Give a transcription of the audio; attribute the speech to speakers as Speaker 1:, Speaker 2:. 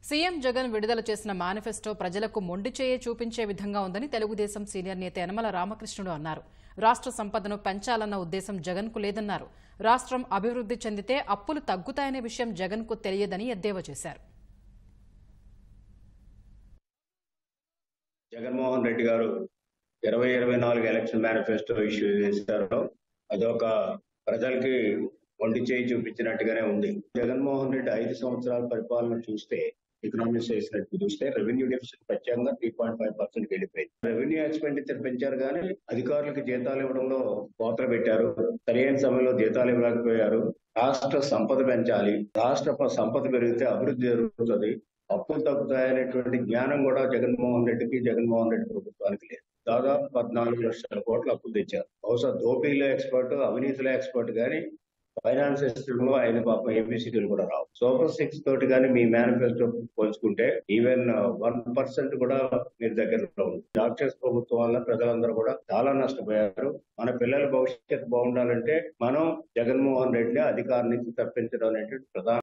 Speaker 1: CM Jagan విడుదల చేసిన manifesto ప్రజలకు మొండి చేయి చూపించే విధంగా ఉందని తెలుగుదేశం సీనియర్ నేత యనమల రామకృష్ణుడు అన్నారు రాష్ట్ర సంపదను పెంచాలన్న ఉద్దేశం జగన్కు లేదన్నారు రాష్ట్రం అభివృద్ధి చెందితే అప్పులు తగ్గుతాయనే విషయం జగన్కు తెలియదని ఎద్దేవా చేశారు
Speaker 2: జగన్మోహన్ రెడ్డి గారు ఇరవై ఇరవై నాలుగు ఎలక్షన్ మేనిఫెస్టో ఇష్యూ చేశారు అదొక ప్రజలకి వండి చేయి చూపించినట్టుగానే ఉంది జగన్మోహన్ రెడ్డి ఐదు సంవత్సరాల పరిపాలన చూస్తే ఎకనామిక్స్ చేసినట్టు చూస్తే రెవెన్యూ డెఫిసిట్ ప్రత్యేకంగా త్రీ పాయింట్ ఫైవ్ పర్సెంట్ వెళ్ళిపోయింది రెవెన్యూ ఎక్స్పెండిచర్ పెంచారు కానీ అధికారులకు జీతాలు ఇవ్వడంలో కోతలు పెట్టారు సరైన సమయంలో జీతాలు ఇవ్వలేకపోయారు రాష్ట్ర సంపద పెంచాలి రాష్ట్ర ప- సంపద పెరిగితే అభివృద్ధి జరుగుతుంది అప్పులు తగ్గుతాయనేటువంటి జ్ఞానం కూడా జగన్మోహన్ రెడ్డికి జగన్మోహన్ రెడ్డి ప్రభుత్వానికి లేదు దాదాపు పద్నాలుగు లక్షల కోట్ల అప్పులు తెచ్చారు బహుశా దోపిడీలో ఎక్స్పర్ట్ అవినీతిలో ఎక్స్పర్ట్ కానీ ఫైనాన్స్ సిస్టమ్ లో ఆయన పాపం ఏబిసిటీలు కూడా రావు సూపర్ సిక్స్ తోటి కానీ మీ మేనిఫెస్టో పోల్చుకుంటే ఈవెన్ వన్ పర్సెంట్ కూడా మీ దగ్గరలో ఉంది రాక్షస ప్రభుత్వం వల్ల ప్రజలందరూ కూడా చాలా నష్టపోయారు మన పిల్లల భవిష్యత్తు బాగుండాలంటే మనం జగన్మోహన్ రెడ్డిని అధికారం నుంచి తప్పించడం అనేటువంటి ప్రధాన